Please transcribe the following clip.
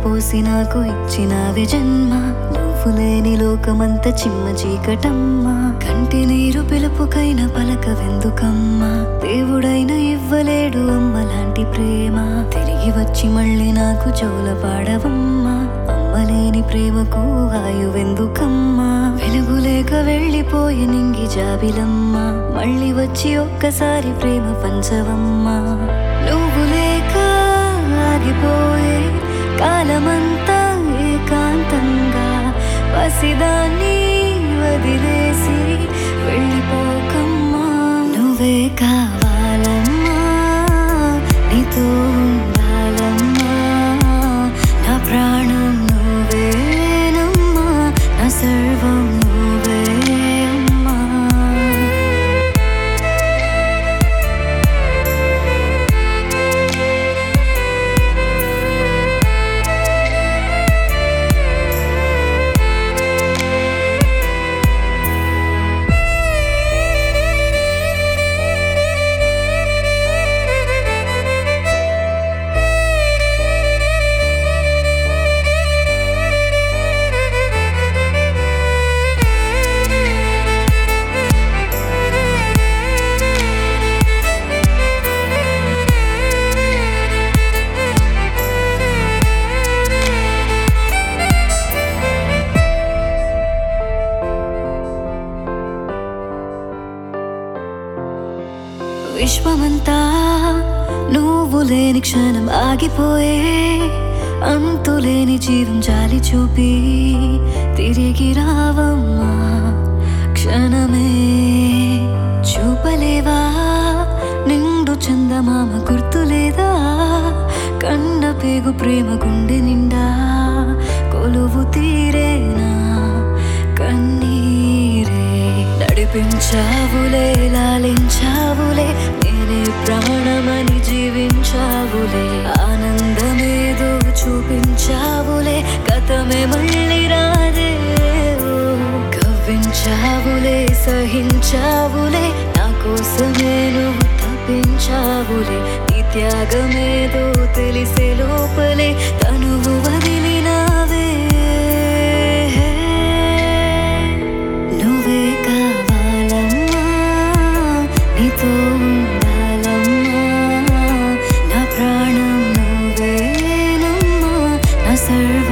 పోసి నాకు ఇచ్చినావే జన్మ నువ్వు లేని లోకమంత చిమ్మ చీకటమ్మా కంటి నీరు పిలుపుకైన పలక వెందుకమ్మా దేవుడైన ఇవ్వలేడు అమ్మ లాంటి ప్రేమ తిరిగి వచ్చి మళ్ళీ నాకు జోల పాడవమ్మా అమ్మలేని ప్రేమకు ఆయువెందుకమ్మా వెలుగు లేక వెళ్ళిపోయి నింగి జాబిలమ్మ మళ్ళీ వచ్చి ఒక్కసారి ప్రేమ పంచవమ్మా నువ్వు లేక ఆగిపోయే కాలమంతా ఏకాంతంగా పసిదాన్ని వదిలేసి వెళ్ళిపోకమ్మా నువ్వే కావాలమ్మా నీతో ఉండాలమ్మా నా ప్రాణం నువ్వేనమ్మా నా సర్వం నువ్వే అమ్మా విశ్వమంతా నువ్వు లేని క్షణం ఆగిపోయే అంతులేని జీవం జాలి చూపి తిరిగి రావమ్మా క్షణమే చూపలేవా నిండు చందమామ గుర్తులేదా కన్న పేగు ప్రేమ గుండె నిండా కొలువు తీరేనా కన్నీరే నడిపించావులే లాలించావులే నేనే ప్రాణమని జీవించావులే ఆనందమేదో చూపించావులే గతమే మళ్ళీ రాదే ఓ, కవ్వించావులే సహించావులే నా కోసమే నువ్వు తప్పించావులే నీ త్యాగమేదో తెలిసే లోపలే తనువు వదిలినావే నువ్వే కావాలమ్మా నీతో ఉండాలమ్మా నా ప్రాణం నువ్వేనమ్మా నా సర్వం